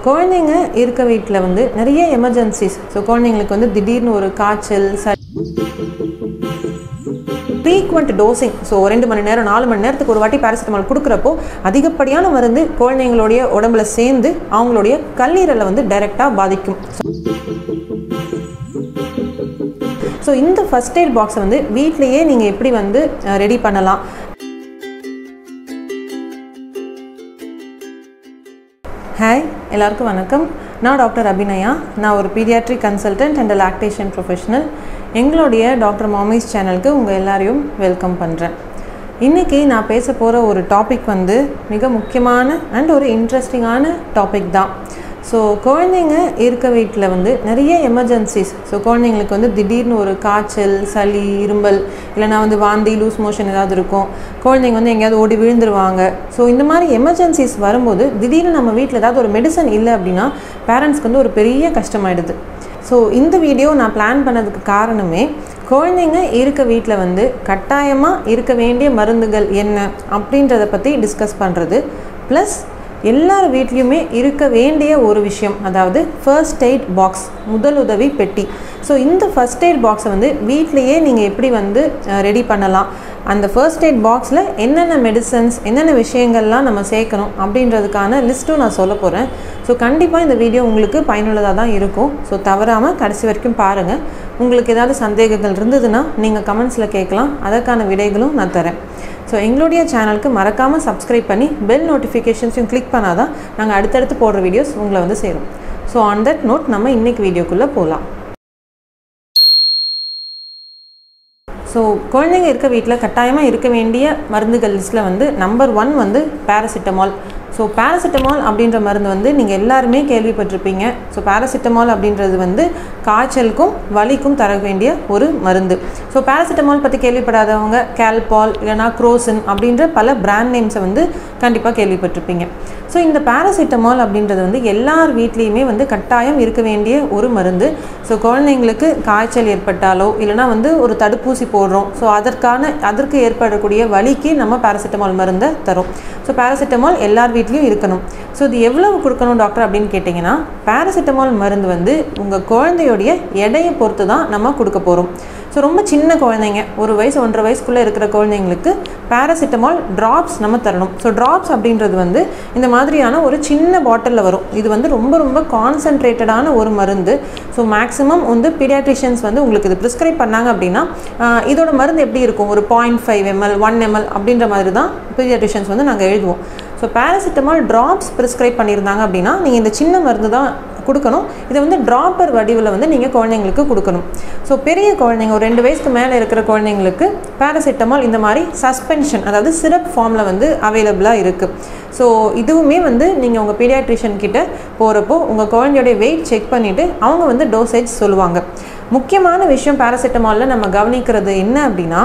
குழந்தைங்க இருக்க வீட்டில் வந்து நிறைய எமர்ஜென்சிஸ் ஸோ குழந்தைங்களுக்கு வந்து திடீர்னு ஒரு காய்ச்சல் சளி ஃப்ரீக்வெண்ட் டோசிங் ஸோ ரெண்டு மணி நேரம் நாலு மணி நேரத்துக்கு ஒரு வாட்டி பேராசிட்டமால் கொடுக்குறப்போ அதிகப்படியான மருந்து குழந்தைங்களுடைய உடம்புல சேர்ந்து அவங்களுடைய கல்லீரலை வந்து டைரெக்டாக பாதிக்கும் ஸோ இந்த ஃபஸ்ட் எய்ட் பாக்ஸை வந்து வீட்லேயே நீங்கள் எப்படி வந்து ரெடி பண்ணலாம் ஹாய் எல்லாருக்கும் வணக்கம் நான் டாக்டர் அபிநயா நான் ஒரு paediatric consultant and lactation professional எங்களுடைய டாக்டர் மாமிஸ் சேனலுக்கு உங்கள் எல்லாரையும் வெல்கம் பண்ணுறேன் இன்றைக்கி நான் பேச போகிற ஒரு டாபிக் வந்து மிக முக்கியமான அண்ட் ஒரு இன்ட்ரெஸ்டிங்கான டாபிக் தான் ஸோ குழந்தைங்க இருக்க வீட்டில் வந்து நிறைய எமர்ஜென்சிஸ் ஸோ குழந்தைங்களுக்கு வந்து திடீர்னு ஒரு காய்ச்சல் சளி இரும்பல் இல்லைனா வந்து வாந்தி லூஸ் மோஷன் ஏதாவது இருக்கும் குழந்தைங்க வந்து எங்கேயாவது ஓடி விழுந்துருவாங்க ஸோ இந்த மாதிரி எமர்ஜென்சிஸ் வரும்போது திடீர்னு நம்ம வீட்டில் ஏதாவது ஒரு மெடிசன் இல்லை அப்படின்னா பேரண்ட்ஸ்க்கு வந்து ஒரு பெரிய கஷ்டமாயிடுது ஸோ இந்த வீடியோ நான் பிளான் பண்ணதுக்கு காரணமே குழந்தைங்க இருக்க வீட்டில் வந்து கட்டாயமாக இருக்க வேண்டிய மருந்துகள் என்ன அப்படின்றத பற்றி டிஸ்கஸ் பண்ணுறது ப்ளஸ் எல்லார் வீட்லேயுமே இருக்க வேண்டிய ஒரு விஷயம் அதாவது ஃபர்ஸ்ட் எய்ட் பாக்ஸ் முதல் உதவி பெட்டி ஸோ இந்த ஃபர்ஸ்ட் எய்ட் பாக்ஸை வந்து வீட்லேயே நீங்கள் எப்படி வந்து ரெடி பண்ணலாம் அந்த ஃபர்ஸ்ட் எய்ட் பாக்ஸில் என்னென்ன மெடிசன்ஸ் என்னென்ன விஷயங்கள்லாம் நம்ம சேர்க்கணும் அப்படின்றதுக்கான லிஸ்ட்டும் நான் சொல்ல போகிறேன் ஸோ கண்டிப்பாக இந்த வீடியோ உங்களுக்கு பயனுள்ளதாக தான் இருக்கும் ஸோ தவறாமல் கடைசி வரைக்கும் பாருங்கள் உங்களுக்கு ஏதாவது சந்தேகங்கள் இருந்ததுன்னா நீங்கள் கமெண்ட்ஸில் கேட்கலாம் அதற்கான விடைகளும் நான் தரேன் ஸோ எங்களுடைய சேனலுக்கு மறக்காமல் சப்ஸ்கிரைப் பண்ணி பெல் நோட்டிஃபிகேஷன்ஸையும் கிளிக் பண்ணால் தான் நாங்கள் அடுத்தடுத்து போடுற வீடியோஸ் உங்களை வந்து சேரும் ஸோ ஆன் தட் நோட் நம்ம இன்றைக்கி வீடியோக்குள்ளே போகலாம் ஸோ குழந்தைங்க இருக்க வீட்டில் கட்டாயமாக இருக்க வேண்டிய மருந்துகள் லிஸ்ட்டில் வந்து நம்பர் ஒன் வந்து பேராசிட்டமால் ஸோ பேராசிட்டமால் அப்படின்ற மருந்து வந்து நீங்கள் எல்லாருமே கேள்விப்பட்டிருப்பீங்க ஸோ பேராசிட்டமால் அப்படின்றது வந்து காய்ச்சலுக்கும் வலிக்கும் தர வேண்டிய ஒரு மருந்து ஸோ பேராசிட்டமால் பற்றி கேள்விப்படாதவங்க கேல்பால் இல்லைனா குரோசின் அப்படின்ற பல பிராண்ட் நேம்ஸை வந்து கண்டிப்பாக கேள்விப்பட்டிருப்பீங்க ஸோ இந்த பேராசிட்டமால் அப்படின்றது வந்து எல்லார் வீட்லேயுமே வந்து கட்டாயம் இருக்க வேண்டிய ஒரு மருந்து ஸோ குழந்தைங்களுக்கு காய்ச்சல் ஏற்பட்டாலோ இல்லைனா வந்து ஒரு தடுப்பூசி போடுறோம் ஸோ அதற்கான அதற்கு ஏற்படக்கூடிய வலிக்கு நம்ம பேராசிட்டமால் மருந்தை தரும் ஸோ பேராசிட்டமால் எல்லார் வீட்லேயும் இருக்கணும் ஸோ இது எவ்வளவு கொடுக்கணும் டாக்டர் அப்படின்னு கேட்டிங்கன்னா பேராசிட்டமால் மருந்து வந்து உங்கள் குழந்தையுடைய எடையை பொறுத்து தான் நம்ம கொடுக்க போகிறோம் ஸோ ரொம்ப சின்ன குழந்தைங்க ஒரு வயசு ஒன்றரை வயசுக்குள்ளே இருக்கிற குழந்தைங்களுக்கு பேராசிட்டமால் ட்ராப்ஸ் நம்ம தரணும் ஸோ ட்ராப்ஸ் அப்படின்றது வந்து இந்த மாதிரியான ஒரு சின்ன பாட்டிலில் வரும் இது வந்து ரொம்ப ரொம்ப கான்சன்ட்ரேட்டடான ஒரு மருந்து ஸோ மேக்ஸிமம் வந்து பீடியாட்ரிஷியன்ஸ் வந்து உங்களுக்கு இது ப்ரிஸ்கிரைப் பண்ணாங்க அப்படின்னா இதோட மருந்து எப்படி இருக்கும் ஒரு point five ml one ml அப்படின்ற மாதிரி தான் பீடியாட்ரிஷியன்ஸ் வந்து நாங்கள் எழுதுவோம் ஸோ பேராசிட்டமால் ட்ராப்ஸ் ப்ரிஸ்கிரைப் பண்ணியிருந்தாங்க அப்படின்னா நீங்கள் இந்த சின்ன மருந்து தான் கொடுக்கணும் இதை வந்து ட்ராப்பர் வடிவில் வந்து நீங்கள் குழந்தைங்களுக்கு கொடுக்கணும் ஸோ பெரிய குழந்தைங்க ஒரு ரெண்டு வயசுக்கு மேலே இருக்கிற குழந்தைங்களுக்கு பேராசிட்டமால் இந்த மாதிரி சஸ்பென்ஷன் அதாவது சிரப் ஃபார்மில் வந்து அவைலபிளாக இருக்குது ஸோ இதுவுமே வந்து நீங்கள் உங்கள் பீடியாட்ரிஷியன் கிட்ட போகிறப்போ உங்கள் குழந்தையோடைய வெயிட் செக் பண்ணிவிட்டு அவங்க வந்து டோசேஜ் சொல்லுவாங்க முக்கியமான விஷயம் பேராசிட்டமாலில் நம்ம கவனிக்கிறது என்ன அப்படின்னா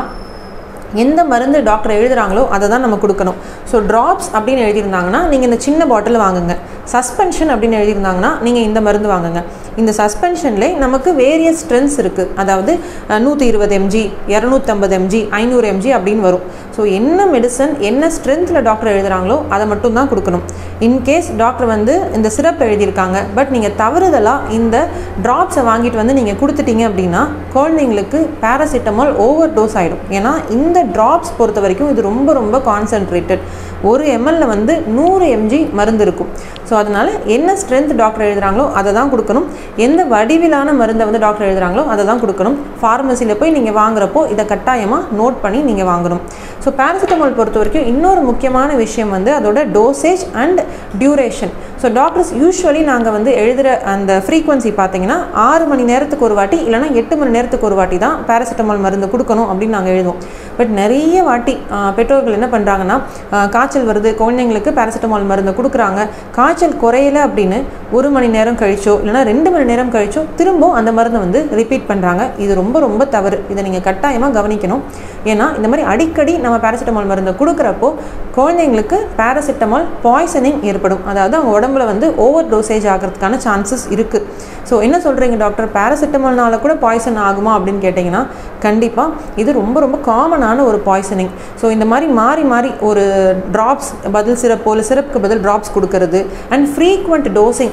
எந்த மருந்து டாக்டர் எழுதுகிறாங்களோ அதை தான் நம்ம கொடுக்கணும் ஸோ ட்ராப்ஸ் அப்படின்னு எழுதியிருந்தாங்கன்னா நீங்கள் இந்த சின்ன பாட்டில் வாங்குங்க சஸ்பென்ஷன் அப்படின்னு எழுதியிருந்தாங்கன்னா நீங்கள் இந்த மருந்து வாங்குங்க இந்த சஸ்பென்ஷன்லேயே நமக்கு வேரியஸ் ஸ்ட்ரென்த்ஸ் இருக்குது அதாவது நூற்றி இருபது எம்ஜி இரநூத்தம்பது எம்ஜி ஐநூறு எம்ஜி அப்படின்னு வரும் ஸோ என்ன மெடிசன் என்ன ஸ்ட்ரென்த்தில் டாக்டர் எழுதுகிறாங்களோ அதை மட்டும் தான் கொடுக்கணும் இன்கேஸ் டாக்டர் வந்து இந்த சிரப் எழுதியிருக்காங்க பட் நீங்கள் தவறுதலாக இந்த ட்ராப்ஸை வாங்கிட்டு வந்து நீங்கள் கொடுத்துட்டீங்க அப்படின்னா குழந்தைங்களுக்கு பேராசிட்டமால் ஓவர் டோஸ் ஆகிடும் ஏன்னா இந்த ட்ராப்ஸ் பொறுத்த வரைக்கும் இது ரொம்ப ரொம்ப கான்சன்ட்ரேட்டட் ஒரு எம்எல்ல வந்து நூறு எம்ஜி மருந்து இருக்கும் ஸோ அதனால் என்ன ஸ்ட்ரென்த் டாக்டர் எழுதுகிறாங்களோ அதை தான் கொடுக்கணும் எந்த வடிவிலான மருந்தை வந்து டாக்டர் எழுதுகிறாங்களோ அதை தான் கொடுக்கணும் ஃபார்மசியில் போய் நீங்கள் வாங்குறப்போ இதை கட்டாயமாக நோட் பண்ணி நீங்கள் வாங்கணும் ஸோ பேராசிட்டமால் பொறுத்த வரைக்கும் இன்னொரு முக்கியமான விஷயம் வந்து அதோட dosage and duration so doctors usually நாங்கள் வந்து எழுதுகிற அந்த ஃப்ரீக்வன்சி பார்த்தீங்கன்னா ஆறு மணி நேரத்துக்கு ஒரு வாட்டி இல்லைனா எட்டு மணி நேரத்துக்கு ஒரு வாட்டி தான் பேராசிட்டமால் மருந்து கொடுக்கணும் அப்படின்னு நாங்கள் எழுதுவோம் பட் நிறைய வாட்டி பெற்றோர்கள் என்ன பண்ணுறாங்கன்னா காய்ச்சல் வருது குழந்தைங்களுக்கு பேராசிட்டமால் மருந்து கொடுக்குறாங்க காய்ச்சல் குறையல அப்படின்னு ஒரு மணி நேரம் கழிச்சோ இல்லைனா ரெண்டு மணி நேரம் கழிச்சோ திரும்ப அந்த மருந்தை வந்து ரிப்பீட் பண்ணுறாங்க இது ரொம்ப ரொம்ப தவறு இதை நீங்கள் கட்டாயமாக கவனிக்கணும் ஏன்னா இந்த மாதிரி அடிக்கடி நம்ம பேராசிட்டமால் மருந்தை கொடுக்குறப்போ குழந்தைங்களுக்கு பேராசிட்டமால் பாய்சனிங் ஏற்படும் அதாவது அவங்க உடம்புல வந்து ஓவர் டோசேஜ் ஆகிறதுக்கான சான்சஸ் இருக்குது ஸோ என்ன சொல்கிறீங்க டாக்டர் பேராசிட்டமால்னால கூட பாய்சன் ஆகுமா அப்படின்னு கேட்டிங்கன்னா கண்டிப்பாக இது ரொம்ப ரொம்ப காமனான ஒரு பாய்சனிங் ஸோ இந்த மாதிரி மாறி மாறி ஒரு ட்ராப்ஸ் பதில் சிரப்போ இல்லை சிரப்புக்கு பதில் ட்ராப்ஸ் கொடுக்கறது அண்ட் ஃப்ரீக்வெண்ட் டோசிங்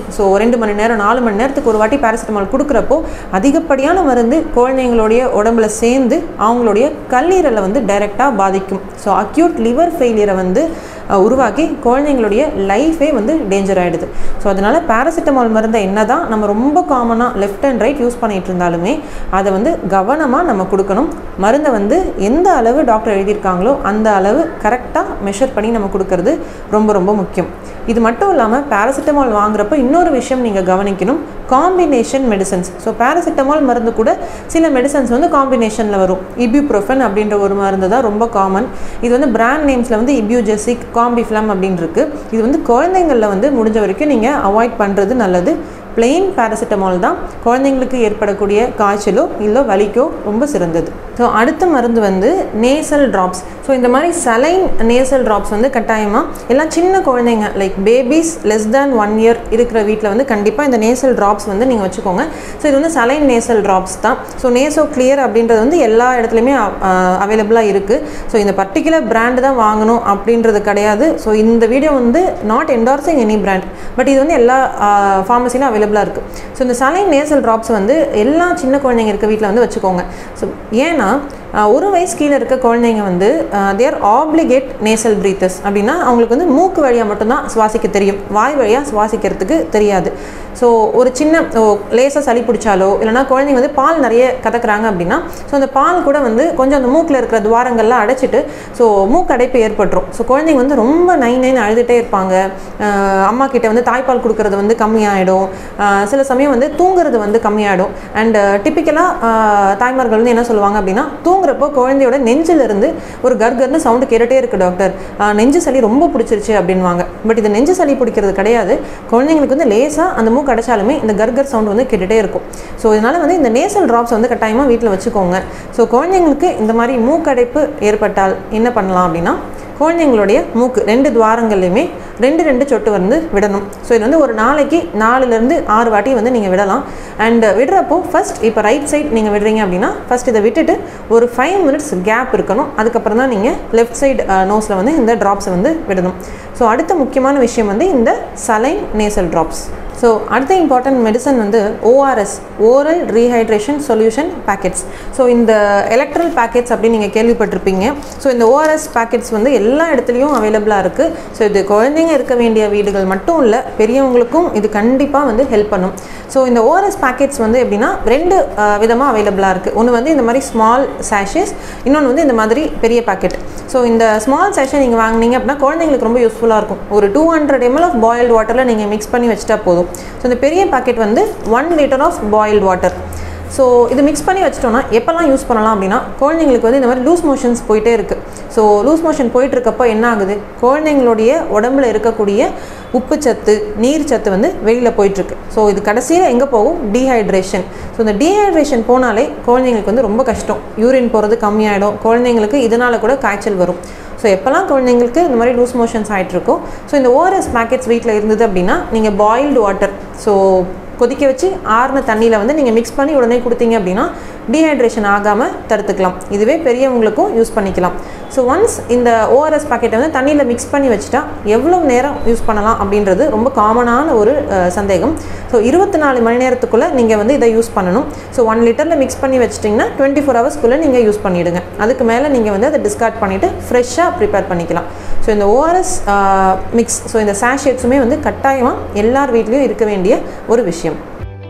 ஸோ ரெண்டு மணி நேரம் நாலு மணி நேரத்துக்கு ஒரு வாட்டி பேராசிட்டமால் கொடுக்குறப்போ அதிகப்படியான மருந்து குழந்தைங்களுடைய உடம்புல சேர்ந்து அவங்களுடைய கல்லீரலை வந்து டைரெக்டாக பாதிக்கும் ஸோ அக்யூட் லிவர் ஃபெயிலியரை வந்து அஹ், உருவாக்கி குழந்தைங்களுடைய லைஃபே வந்து டேஞ்சர் ஆகிடுது ஸோ அதனால் பேராசிட்டமால் மருந்தை என்ன தான் நம்ம ரொம்ப காமனாக லெஃப்ட் அண்ட் ரைட் யூஸ் பண்ணிட்டு இருந்தாலுமே அதை வந்து கவனமாக நம்ம கொடுக்கணும் மருந்தை வந்து எந்த அளவு டாக்டர் எழுதியிருக்காங்களோ அந்த அளவு கரெக்டாக மெஷர் பண்ணி நம்ம கொடுக்கறது ரொம்ப ரொம்ப முக்கியம் இது மட்டும் இல்லாமல் பேராசிட்டமால் வாங்குறப்ப இன்னொரு விஷயம் நீங்கள் கவனிக்கணும் காம்பினேஷன் மெடிசன்ஸ் ஸோ பேராசிட்டமால் மருந்து கூட சில மெடிசன்ஸ் வந்து காம்பினேஷனில் வரும் இப்யூப்ரோஃபன் அப்படின்ற ஒரு மருந்து தான் ரொம்ப காமன் இது வந்து பிராண்ட் நேம்ஸில் வந்து இப்யூஜெசிக் காம்பிஃப்ளம் அப்படின்னு இருக்கு இது வந்து குழந்தைங்களில் வந்து முடிஞ்ச வரைக்கும் நீங்கள் அவாய்ட் பண்ணுறது நல்லது பிளெயின் பேராசிட்டமால் தான் குழந்தைங்களுக்கு ஏற்படக்கூடிய காய்ச்சலோ இல்லை வலிக்கோ ரொம்ப சிறந்தது ஸோ அடுத்த மருந்து வந்து நேசல் ட்ராப்ஸ் ஸோ இந்த மாதிரி சலைன் நேசல் ட்ராப்ஸ் வந்து கட்டாயமாக எல்லாம் சின்ன குழந்தைங்க like babies less than one year இருக்கிற வீட்டில் வந்து கண்டிப்பாக இந்த நேசல் ட்ராப்ஸ் வந்து நீங்கள் வச்சுக்கோங்க ஸோ இது வந்து சலைன் நேசல் ட்ராப்ஸ் தான் ஸோ நேசோ கிளியர் அப்படின்றது வந்து எல்லா இடத்துலையுமே அவைலபிளாக இருக்குது ஸோ இந்த பர்டிகுலர் பிராண்டு தான் வாங்கணும் அப்படின்றது கிடையாது ஸோ இந்த வீடியோ வந்து not endorsing any brand but இது வந்து எல்லா ஃபார்மசிலும் அவைலபிளாக இருக்குது ஸோ இந்த சலைன் நேசல் ட்ராப்ஸ் வந்து எல்லா சின்ன குழந்தைங்க இருக்க வீட்டில் வந்து வச்சுக்கோங்க ஸோ ஏன்னா ஆஹ் ஒரு வயசு கீழே இருக்க குழந்தைங்க வந்து தேர் ஆப்ளிகேட் நேசல் பிரீத்தஸ் அப்படின்னா அவங்களுக்கு வந்து மூக்கு வழியாக மட்டும்தான் சுவாசிக்க தெரியும் வாய் வழியாக சுவாசிக்கிறதுக்கு தெரியாது ஸோ ஒரு சின்ன லேசாக சளி பிடிச்சாலோ இல்லைனா குழந்தைங்க வந்து பால் நிறைய கதக்குறாங்க அப்படின்னா ஸோ அந்த பால் கூட வந்து கொஞ்சம் அந்த மூக்கில் இருக்கிற துவாரங்கள்லாம் அடைச்சிட்டு ஸோ மூக்கு அடைப்பு ஏற்பட்டுரும் ஸோ குழந்தைங்க வந்து ரொம்ப நை நைன்னு அழுதுகிட்டே இருப்பாங்க ஆஹ் அம்மா கிட்ட வந்து தாய்ப்பால் கொடுக்கறது வந்து கம்மியாயிடும் ஆஹ் சில சமயம் வந்து தூங்குறது வந்து கம்மியாயிடும் அண்ட் டிப்பிக்கலாக தாய்மார்கள் வந்து என்ன சொல்லுவாங்க அப்படின்னா தூங்குறப்போ குழந்தையோட நெஞ்சில இருந்து ஒரு கர்கர்னு சவுண்டு கேட்டுட்டே இருக்கு டாக்டர் ஆஹ் நெஞ்சு சளி ரொம்ப பிடிச்சிருச்சு அப்படின்வாங்க பட் இது நெஞ்சு சளி பிடிக்கிறது கிடையாது குழந்தைங்களுக்கு வந்து லேசாக அந்த மூக்கு அடைச்சாலுமே இந்த கர்கர் சவுண்ட் வந்து கேட்டுட்டே இருக்கும் ஸோ இதனால் வந்து இந்த நேசல் ட்ராப்ஸ் வந்து கட்டாயமாக வீட்டில் வச்சுக்கோங்க ஸோ குழந்தைங்களுக்கு இந்த மாதிரி மூக்கடைப்பு ஏற்பட்டால் என்ன பண்ணலாம் அப்படின்னா குழந்தைங்களுடைய மூக்கு ரெண்டு துவாரங்கள்லையுமே ரெண்டு ரெண்டு சொட்டு வந்து விடணும் ஸோ இது வந்து ஒரு நாளைக்கு நாலுலேருந்து ஆறு வாட்டி வந்து நீங்கள் விடலாம் அண்ட் விடுறப்போ ஃபர்ஸ்ட் இப்போ ரைட் சைட் நீங்கள் விடுறீங்க அப்படின்னா ஃபர்ஸ்ட் இதை விட்டுட்டு ஒரு ஃபைவ் மினிட்ஸ் கேப் இருக்கணும் அதுக்கப்புறம் தான் நீங்கள் லெஃப்ட் சைடு நோஸில் வந்து இந்த ட்ராப்ஸை வந்து விடணும் ஸோ அடுத்த முக்கியமான விஷயம் வந்து இந்த சலைன் நேசல் ட்ராப்ஸ் ஸோ அடுத்த இம்பார்ட்டன்ட் மெடிசன் வந்து ORS oral rehydration solution packets so இந்த எலக்ட்ரல் பேக்கெட்ஸ் அப்படின்னு நீங்கள் கேள்விப்பட்டிருப்பீங்க ஸோ இந்த ஓஆர்எஸ் பேக்கெட்ஸ் வந்து எல்லா இடத்துலையும் அவைலபிளாக இருக்குது ஸோ இது குழந்தைங்க இருக்க வேண்டிய வீடுகள் மட்டும் இல்லை பெரியவங்களுக்கும் இது கண்டிப்பாக வந்து ஹெல்ப் பண்ணும் ஸோ இந்த ஓஆர்எஸ் பேக்கெட்ஸ் வந்து எப்படின்னா ரெண்டு விதமாக அவைலபிளாக இருக்குது ஒன்று வந்து இந்த மாதிரி ஸ்மால் சாஷஸ் இன்னொன்று வந்து இந்த மாதிரி பெரிய பேக்கெட் ஸோ இந்த ஸ்மால் சேஷன் நீங்கள் வாங்குனீங்க அப்படின்னா குழந்தைங்களுக்கு ரொம்ப யூஸ்ஃபுல்லாக இருக்கும் ஒரு two hundred ml of boiled வாட்டரில் நீங்கள் மிக்ஸ் பண்ணி வச்சுட்டா போதும் ஸோ இந்த பெரிய பாக்கெட் வந்து one litre of boiled water so இது மிக்ஸ் பண்ணி வச்சிட்டோம்னா எப்போல்லாம் யூஸ் பண்ணலாம் அப்படின்னா குழந்தைங்களுக்கு வந்து இந்த மாதிரி லூஸ் மோஷன்ஸ் போயிட்டே இருக்குது ஸோ லூஸ் மோஷன் போயிட்டு இருக்கப்போ என்ன ஆகுது குழந்தைங்களுடைய உடம்புல இருக்கக்கூடிய உப்புச்சத்து நீர் சத்து வந்து வெளியில் போயிட்டுருக்கு ஸோ இது கடைசியில் எங்கே போகும் டீஹைட்ரேஷன் ஸோ இந்த டீஹைட்ரேஷன் போனாலே குழந்தைங்களுக்கு வந்து ரொம்ப கஷ்டம் யூரின் போகிறது கம்மியாயிடும் குழந்தைங்களுக்கு இதனால் கூட காய்ச்சல் வரும் ஸோ எப்போல்லாம் குழந்தைங்களுக்கு இந்த மாதிரி லூஸ் மோஷன்ஸ் ஆகிட்ருக்கோ ஸோ இந்த ஓஆர்எஸ் பேக்கெட்ஸ் வீட்டில் இருந்தது அப்படின்னா நீங்கள் பாயில்டு வாட்டர் ஸோ கொதிக்க வச்சு ஆறுன தண்ணியில் வந்து நீங்கள் மிக்ஸ் பண்ணி உடனே கொடுத்தீங்க அப்படின்னா டீஹைட்ரேஷன் ஆகாமல் தடுத்துக்கலாம் இதுவே பெரியவங்களுக்கும் யூஸ் பண்ணிக்கலாம் ஸோ ஒன்ஸ் இந்த ஓஆர்எஸ் பாக்கெட்டை வந்து தண்ணியில் மிக்ஸ் பண்ணி வச்சுட்டா எவ்வளோ நேரம் யூஸ் பண்ணலாம் அப்படின்றது ரொம்ப காமனான ஒரு அஹ், சந்தேகம் ஸோ இருபத்தி நாலு மணி நேரத்துக்குள்ளே நீங்கள் வந்து இதை யூஸ் பண்ணணும் ஸோ ஒன் லிட்டரில் மிக்ஸ் பண்ணி வச்சிட்டிங்கன்னா டுவெண்ட்டி ஃபோர் ஹவர்ஸ்க்குள்ளே நீங்கள் யூஸ் பண்ணிவிடுங்க அதுக்கு மேலே நீங்கள் வந்து அதை டிஸ்கார்ட் பண்ணிவிட்டு ஃப்ரெஷ்ஷாக ப்ரிப்பேர் பண்ணிக்கலாம் ஸோ இந்த ஓஆர்எஸ் மிக்ஸ் ஸோ இந்த சாஷேட்ஸுமே வந்து கட்டாயமாக எல்லார் வீட்லேயும் இருக்க வேண்டிய ஒரு விஷயம்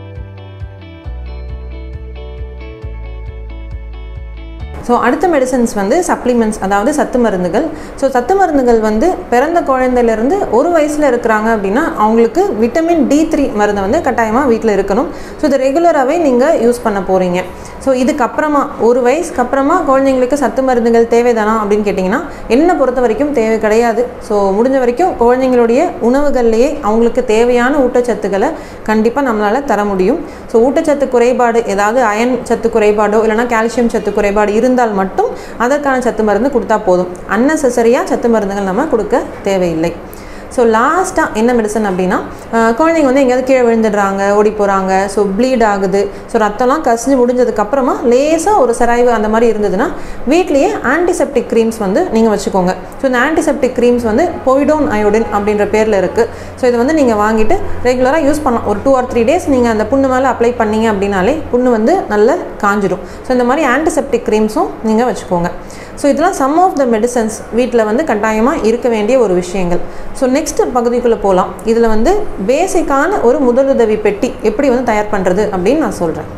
ஸோ அடுத்த மெடிசன்ஸ் வந்து சப்ளிமெண்ட்ஸ் அதாவது சத்து மருந்துகள் ஸோ சத்து மருந்துகள் வந்து பிறந்த குழந்தையிலேருந்து ஒரு வயசில் இருக்கிறாங்க அப்படின்னா அவங்களுக்கு விட்டமின் டி த்ரீ மருந்தை வந்து கட்டாயமாக வீட்டில் இருக்கணும் ஸோ இது ரெகுலராகவே நீங்கள் யூஸ் பண்ண போகிறீங்க ஸோ இதுக்கப்புறமா ஒரு வயசுக்கு அப்புறமா குழந்தைங்களுக்கு சத்து மருந்துகள் தேவைதானா அப்படின்னு கேட்டிங்கன்னா என்னை பொறுத்த வரைக்கும் தேவை கிடையாது ஸோ முடிஞ்ச வரைக்கும் குழந்தைங்களுடைய உணவுகள்லேயே அவங்களுக்கு தேவையான ஊட்டச்சத்துக்களை கண்டிப்பாக நம்மளால் தர முடியும் ஸோ ஊட்டச்சத்து குறைபாடு ஏதாவது அயன் சத்து குறைபாடோ இல்லைனா கால்சியம் சத்து குறைபாடு இருந்தால் மட்டும் அதற்கான சத்து மருந்து கொடுத்தா போதும் அன்னெசரியாக சத்து மருந்துகள் நம்ம கொடுக்க தேவையில்லை ஸோ லாஸ்ட்டாக என்ன மெடிசன் அப்படின்னா ஆஹ் குழந்தைங்க வந்து எங்கேயாவது கீழே விழுந்துடுறாங்க ஓடி போகிறாங்க ஸோ ப்ளீட் ஆகுது ஸோ ரத்தம்லாம் கசிஞ்சு முடிஞ்சதுக்கப்புறமா லேசாக ஒரு சராய்வு அந்த மாதிரி இருந்ததுன்னா வீட்லேயே ஆன்டிசெப்டிக் க்ரீம்ஸ் வந்து நீங்கள் வச்சுக்கோங்க ஸோ இந்த ஆன்டிசெப்டிக் க்ரீம்ஸ் வந்து பொய்டோன் அயோடின் அப்படின்ற பேரில் இருக்குது ஸோ இதை வந்து நீங்கள் வாங்கிட்டு ரெகுலராக யூஸ் பண்ணலாம் ஒரு டூ ஆர் த்ரீ டேஸ் நீங்கள் அந்த புண்ணு மேலே அப்ளை பண்ணீங்க அப்படின்னாலே புண்ணு வந்து நல்லா காஞ்சிடும் ஸோ இந்த மாதிரி ஆன்டிசெப்டிக் க்ரீம்ஸும் நீங்கள் வச்சுக்கோங்க ஸோ இதெல்லாம் சம் ஆஃப் த மெடிசன்ஸ் வீட்டில் வந்து கட்டாயமாக இருக்க வேண்டிய ஒரு விஷயங்கள் ஸோ நெக்ஸ்ட் பகுதிக்குள்ளே போகலாம் இதில் வந்து பேசிக்கான ஒரு முதலுதவி பெட்டி எப்படி வந்து தயார் பண்ணுறது அப்படின்னு நான் சொல்கிறேன்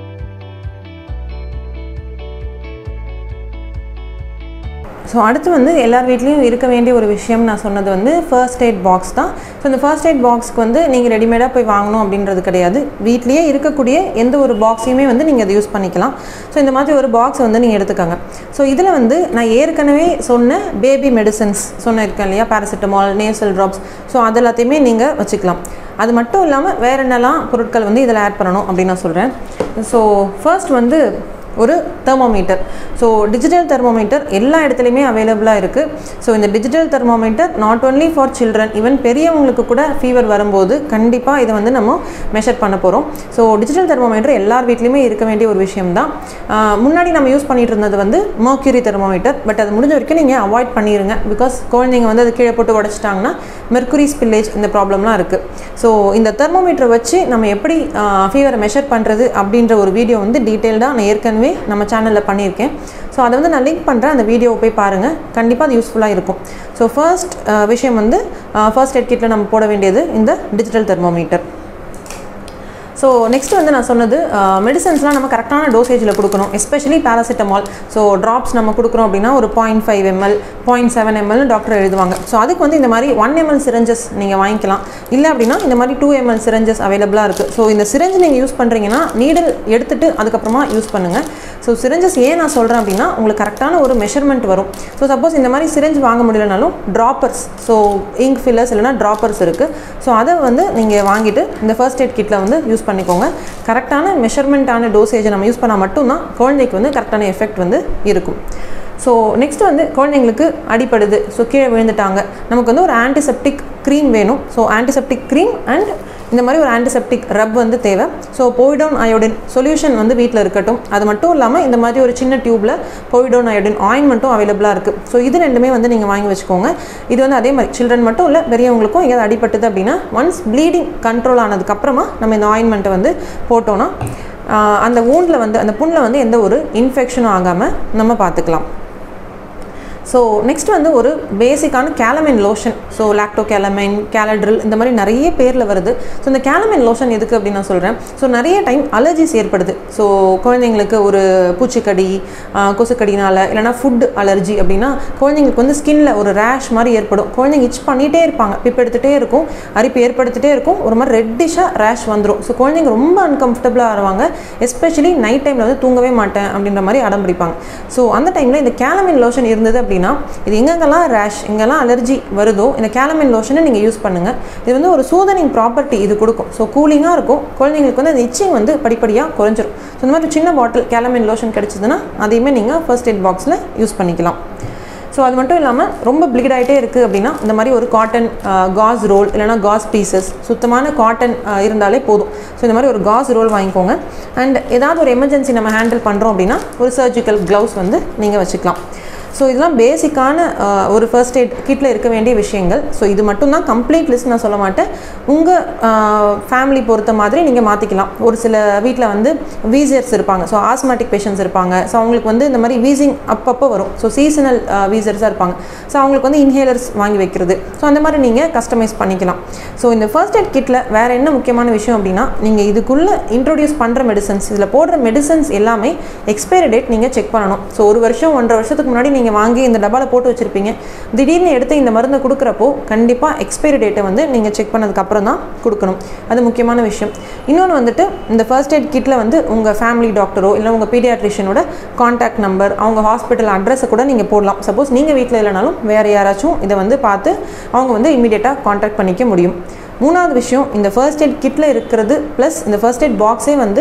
ஸோ அடுத்து வந்து எல்லார் வீட்லேயும் இருக்க வேண்டிய ஒரு விஷயம் நான் சொன்னது வந்து ஃபர்ஸ்ட் எய்ட் பாக்ஸ் தான் ஸோ இந்த ஃபர்ஸ்ட் எய்ட் பாக்ஸ்க்கு வந்து நீங்கள் ரெடிமேடாக போய் வாங்கணும் அப்படின்றது கிடையாது வீட்லேயே இருக்கக்கூடிய எந்த ஒரு பாக்ஸையுமே வந்து நீங்கள் அதை யூஸ் பண்ணிக்கலாம் ஸோ இந்த மாதிரி ஒரு பாக்ஸ் வந்து நீங்கள் எடுத்துக்கோங்க ஸோ இதில் வந்து நான் ஏற்கனவே சொன்ன பேபி மெடிசன்ஸ் சொன்னிருக்கேன் இல்லையா பேராசிட்டமால் நேசல் ட்ராப்ஸ் ஸோ அது எல்லாத்தையுமே நீங்கள் வச்சுக்கலாம் அது மட்டும் இல்லாமல் வேறு என்னெல்லாம் பொருட்கள் வந்து இதில் ஆட் பண்ணணும் அப்படின்னு நான் சொல்கிறேன் ஸோ ஃபர்ஸ்ட் வந்து ஒரு தெர்மோமீட்டர் ஸோ டிஜிட்டல் தெர்மோமீட்டர் எல்லா இடத்துலையுமே அவைலபிளாக இருக்குது ஸோ இந்த digital thermometer not only for children even பெரியவங்களுக்கு கூட ஃபீவர் வரும்போது கண்டிப்பாக இதை வந்து நம்ம மெஷர் பண்ண போகிறோம் ஸோ டிஜிட்டல் தெர்மோமீட்டர் எல்லார் வீட்லேயுமே இருக்க வேண்டிய ஒரு விஷயம் தான் முன்னாடி நம்ம யூஸ் பண்ணிட்டு இருந்தது வந்து மர்க்யூரி தெர்மோமீட்டர் பட் அது முடிஞ்ச வரைக்கும் நீங்கள் அவாய்ட் பண்ணிடுங்க பிகாஸ் குழந்தைங்க வந்து அது கீழே போட்டு உடச்சிட்டாங்கன்னா மெர்க்குரி ஸ்பில்லேஜ் இந்த ப்ராப்ளம்லாம் இருக்குது ஸோ இந்த தெர்மோமீட்டரை வச்சு நம்ம எப்படி ஃபீவரை மெஷர் பண்ணுறது அப்படின்ற ஒரு வீடியோ வந்து டீட்டெயில்டாக நான் ஏற்கனவே நம்ம சேனலில் பண்ணியிருக்கேன் ஸோ அதை வந்து நான் லிங்க் பண்ணுறேன் அந்த வீடியோவை போய் பாருங்கள் கண்டிப்பாக அது யூஸ்ஃபுல்லாக இருக்கும் ஸோ ஃபர்ஸ்ட் விஷயம் வந்து ஃபர்ஸ்ட் எய்ட் கிட்டில் நம்ம போட வேண்டியது இந்த டிஜிட்டல் தெர்மோமீட்டர் ஸோ நெக்ஸ்ட் வந்து நான் சொன்னது மெடிசன்ஸ்லாம் நம்ம கரெக்டான டோசேஜில் கொடுக்கணும் எஸ்பெஷலி பேராசிட்டமால் ஸோ ட்ராப்ஸ் நம்ம கொடுக்குறோம் அப்படின்னா ஒரு point five ml point seven ml doctor எழுதுவாங்க ஸோ அதுக்கு வந்து இந்த மாதிரி ஒன் எம்எல் சிரஞ்சஸ் நீங்கள் வாங்கிக்கலாம் இல்லை அப்படின்னா இந்த மாதிரி டூ எம்எல் சிரஞ்சஸ் அவைலபிளாக இருக்குது ஸோ இந்த சிரஞ்ச் நீங்கள் யூஸ் பண்ணுறீங்கன்னா நீடில் எடுத்துட்டு அதுக்கப்புறமா யூஸ் பண்ணுங்கள் ஸோ சிரஞ்சஸ் ஏன் நான் சொல்கிறேன் அப்படின்னா உங்களுக்கு கரெக்டான ஒரு மெஷர்மெண்ட் வரும் ஸோ சப்போஸ் இந்த மாதிரி சிரஞ்ச் வாங்க முடியலனாலும் ட்ராப்பர்ஸ் ஸோ இங்க் ஃபில்லர்ஸ் இல்லைனா ட்ராப்பர்ஸ் இருக்குது ஸோ அதை வந்து நீங்கள் வாங்கிட்டு இந்த ஃபர்ஸ்ட் எய்ட் கிட்டில் வந்து யூஸ் பண்ணிக்கோங்க கரெக்டான மெஷர்மெண்ட்டான டோசேஜை நம்ம யூஸ் பண்ணால் மட்டும்தான் குழந்தைக்கு வந்து கரெக்டான எஃபெக்ட் வந்து இருக்கும் ஸோ நெக்ஸ்ட் வந்து குழந்தைங்களுக்கு அடிப்படுது ஸோ கீழே விழுந்துட்டாங்க நமக்கு வந்து ஒரு ஆன்டிசெப்டிக் க்ரீம் வேணும் ஸோ ஆன்டிசெப்டிக் க்ரீம் அண்ட் இந்த மாதிரி ஒரு ஆன்டிசெப்டிக் ரப் வந்து தேவை ஸோ போய்டோன் அயோடின் சொல்யூஷன் வந்து வீட்டில் இருக்கட்டும் அது மட்டும் இல்லாமல் இந்த மாதிரி ஒரு சின்ன டியூப்பில் போய்டோன் அயோடின் ஆயின்மெண்ட்டும் அவைலபிளாக இருக்குது ஸோ இது ரெண்டுமே வந்து நீங்கள் வாங்கி வச்சுக்கோங்க இது வந்து அதே மாதிரி சில்ட்ரன் மட்டும் இல்லை பெரியவங்களுக்கும் எங்கேயாவது அடிபட்டுது அப்படின்னா ஒன்ஸ் ப்ளீடிங் கண்ட்ரோல் ஆனதுக்கப்புறமா நம்ம இந்த ஆயின்மெண்ட்டை வந்து போட்டோன்னா அந்த ஊண்டில் வந்து அந்த புண்ணில் வந்து எந்த ஒரு இன்ஃபெக்ஷனும் ஆகாமல் நம்ம பார்த்துக்கலாம் ஸோ நெக்ஸ்ட் வந்து ஒரு பேசிக்கான calamine lotion so Lacto Calamine Caladryl இந்த மாதிரி நிறைய பேரில் வருது ஸோ இந்த கேலமைன் லோஷன் எதுக்கு அப்படின்னு நான் சொல்கிறேன் ஸோ நிறைய டைம் அலர்ஜிஸ் ஏற்படுது ஸோ குழந்தைங்களுக்கு ஒரு பூச்சிக்கடி கொசுக்கடினால் இல்லைனா ஃபுட் அலர்ஜி அப்படின்னா குழந்தைங்களுக்கு வந்து ஸ்கின்ல ஒரு ரேஷ் மாதிரி ஏற்படும் குழந்தைங்க இச் பண்ணிகிட்டே இருப்பாங்க பிப் எடுத்துகிட்டே இருக்கும் அரிப்பு ஏற்படுத்திட்டே இருக்கும் ஒரு மாதிரி ரெட்டிஷாக ரேஷ் வந்துடும் ஸோ குழந்தைங்க ரொம்ப அன்கம்ஃபர்டபுளாக ஆடுவாங்க எஸ்பெஷலி நைட் டைமில் வந்து தூங்கவே மாட்டேன் அப்படின்ற மாதிரி அடம் பிடிப்பாங்க ஸோ அந்த டைமில் இந்த கேலமைன் லோஷன் இருந்தது அப்படி அப்படின்னா இது எங்கெங்கெல்லாம் ரேஷ் எங்கெல்லாம் அலர்ஜி வருதோ இந்த கேலமைன் லோஷனை நீங்கள் யூஸ் பண்ணுங்கள் இது வந்து ஒரு சூதனிங் ப்ராப்பர்ட்டி இது கொடுக்கும் ஸோ கூலிங்காக இருக்கும் குழந்தைங்களுக்கு வந்து அந்த இச்சிங் வந்து படிப்படியாக குறைஞ்சிரும் ஸோ இந்த மாதிரி சின்ன பாட்டில் கேலமைன் லோஷன் கிடச்சிதுன்னா அதையுமே நீங்கள் ஃபர்ஸ்ட் எய்ட் பாக்ஸில் யூஸ் பண்ணிக்கலாம் ஸோ அது மட்டும் இல்லாமல் ரொம்ப ப்ளீட் ஆகிட்டே இருக்குது அப்படின்னா இந்த மாதிரி ஒரு காட்டன் காஸ் ரோல் இல்லைனா காஸ் பீசஸ் சுத்தமான காட்டன் இருந்தாலே போதும் ஸோ இந்த மாதிரி ஒரு காஸ் ரோல் வாங்கிக்கோங்க அண்ட் ஏதாவது ஒரு எமர்ஜென்சி நம்ம ஹேண்டில் பண்ணுறோம் அப்படின்னா ஒரு சர்ஜிக்கல் க்ளவுஸ் வந்து நீங்கள் வச்சுக்கலாம் ஸோ இதெல்லாம் பேசிக்கான ஒரு ஃபர்ஸ்ட் எய்ட் கிட்டில் இருக்க வேண்டிய விஷயங்கள் ஸோ இது மட்டும்தான் கம்ப்ளீட் லிஸ்ட் நான் சொல்ல மாட்டேன் உங்கள் ஃபேமிலி பொறுத்த மாதிரி நீங்கள் மாற்றிக்கலாம் ஒரு சில வீட்டில் வந்து வீசர்ஸ் இருப்பாங்க ஸோ ஆஸ்மேட்டிக் பேஷண்ட்ஸ் இருப்பாங்க ஸோ அவங்களுக்கு வந்து இந்த மாதிரி வீசிங் அப்பப்போ வரும் ஸோ சீசனல் வீசர்ஸாக இருப்பாங்க ஸோ அவங்களுக்கு வந்து இன்ஹேலர்ஸ் வாங்கி வைக்கிறது ஸோ அந்த மாதிரி நீங்கள் கஸ்டமைஸ் பண்ணிக்கலாம் ஸோ இந்த ஃபர்ஸ்ட் எய்ட் கிட்டில் வேறு என்ன முக்கியமான விஷயம் அப்படின்னா நீங்கள் இதுக்குள்ளே இன்ட்ரோடியூஸ் பண்ணுற மெடிசன்ஸ் இதில் போடுற மெடிசன்ஸ் எல்லாமே எக்ஸ்பைரி டேட் நீங்கள் செக் பண்ணணும் ஸோ ஒரு வருஷம் ஒன்றரை வருஷத்துக்கு முன்னாடி நீங்கள் வாங்கி இந்த டப்பாவில் போட்டு வச்சுருப்பீங்க திடீர்னு எடுத்து இந்த மருந்தை கொடுக்குறப்போ கண்டிப்பாக எக்ஸ்பைரி டேட்டை வந்து நீங்கள் செக் பண்ணதுக்கப்புறம் தான் கொடுக்கணும் அது முக்கியமான விஷயம் இன்னொன்று வந்துட்டு இந்த ஃபர்ஸ்ட் எய்ட் கிட்டில் வந்து உங்கள் ஃபேமிலி டாக்டரோ இல்லை உங்கள் பீடியாட்ரிஷியனோட காண்டாக்ட் நம்பர் அவங்க ஹாஸ்பிட்டல் அட்ரஸை கூட நீங்கள் போடலாம் சப்போஸ் நீங்கள் வீட்டில் இல்லைனாலும் வேறு யாராச்சும் இதை வந்து பார்த்து அவங்க வந்து இமீடியட்டாக காண்டாக்ட் பண்ணிக்க முடியும் மூணாவது விஷயம் இந்த ஃபர்ஸ்ட் எய்ட் கிட்டில் இருக்கிறது ப்ளஸ் இந்த ஃபர்ஸ்ட் எய்ட் பாக்ஸே வந்து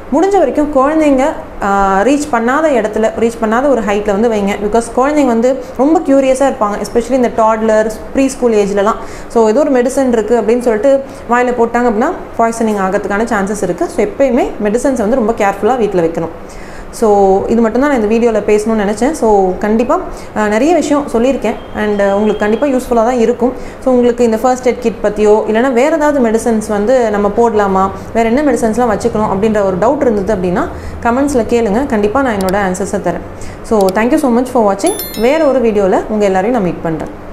முடிஞ்ச வரைக்கும் குழந்தைங்க ரீச் பண்ணாத இடத்துல ரீச் பண்ணாத ஒரு ஹைட்டில் வந்து வைங்க பிகாஸ் குழந்தைங்க வந்து ரொம்ப க்யூரியஸாக இருப்பாங்க எஸ்பெஷலி இந்த டாட்லர் ப்ரீ ஸ்கூல் ஏஜ்லலாம் ஸோ ஏதோ ஒரு மெடிசன் இருக்குது அப்படின்னு சொல்லிட்டு வாயில் போட்டாங்க அப்படின்னா பாய்சனிங் ஆகிறதுக்கான சான்சஸ் இருக்குது ஸோ எப்பயுமே மெடிசன்ஸை வந்து ரொம்ப கேர்ஃபுல்லாக வீட்டில் வைக்கணும் ஸோ இது மட்டும்தான் நான் இந்த வீடியோவில் பேசணும்னு நினச்சேன் ஸோ கண்டிப்பாக நிறைய விஷயம் சொல்லியிருக்கேன் அண்ட் உங்களுக்கு கண்டிப்பாக யூஸ்ஃபுல்லாக தான் இருக்கும் ஸோ உங்களுக்கு இந்த ஃபர்ஸ்ட் எய்ட் கிட் பற்றியோ இல்லைனா வேறு ஏதாவது மெடிசன்ஸ் வந்து நம்ம போடலாமா வேறு என்ன மெடிசன்ஸ்லாம் வச்சுக்கணும் அப்படின்ற ஒரு டவுட் இருந்தது அப்படின்னா கமெண்ட்ஸில் கேளுங்க கண்டிப்பாக நான் என்னோட ஆன்சர்ஸை தரேன் so thank you so much for வாட்சிங் வேறு ஒரு வீடியோவில் உங்கள் எல்லாரையும் நான் மீட் பண்ணுறேன்